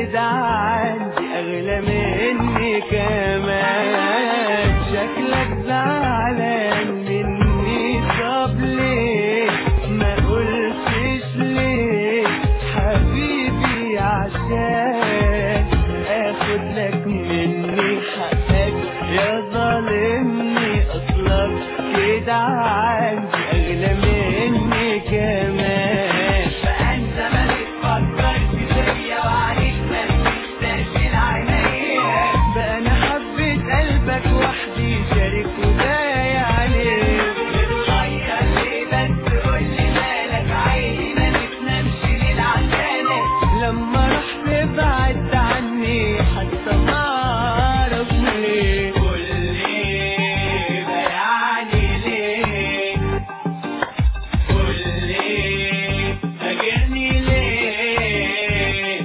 كده عندي اغلى مني كمان شكلك زعلان مني طب ليه ما قلتش ليه حبيبي عشان اخد لك مني حقك يا ظالمني اصلك كده عندي اغلى مني كمان فانت ما بتفكرش فيا وعليك ما بتستاهل عينيا بقى انا حبيت قلبك وحدي شارك وضايع عليك بتغير ليه بس قولي مالك عيني ما بتنامش ليل عشانك لما رحت بعدت عني حتى ما اعرف ليه قول لي بيعني ليه قول لي هاجرني ليه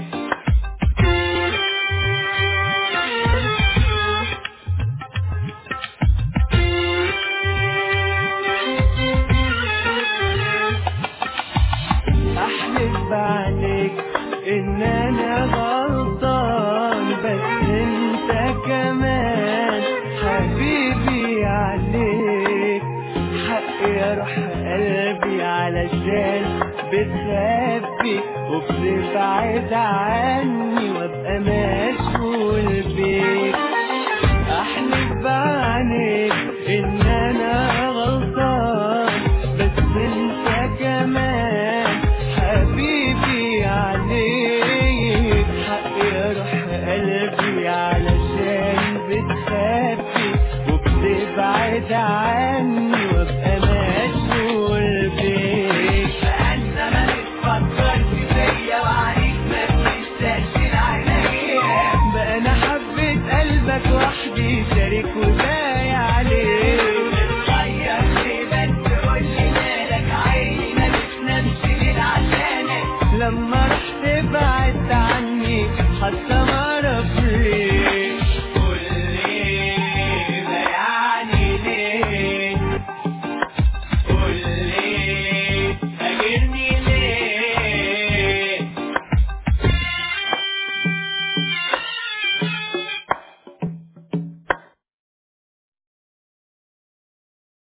احلف بعليك ان انا غلطان بس انت كمان حبيبي عليك حقي اروح قلبي علشان بتخبي وبتبعد عني وابقى مشغول بيك احلف بعينيك ان انا غلطان بس انت كمان حبيبي عليك حقي اروح قلبي علشان بتخبي وبتبعد عني وابقى مشغول بيك فانت ما بتفكرش فيا وعليك ما بتستاهل عينيا بقى انا حبيت قلبك وحدي شارك وضايع عليك بتغير ليه بس قولي مالك عيني ما بتنامش ليل عشانك لما رحت بعدت عني حتى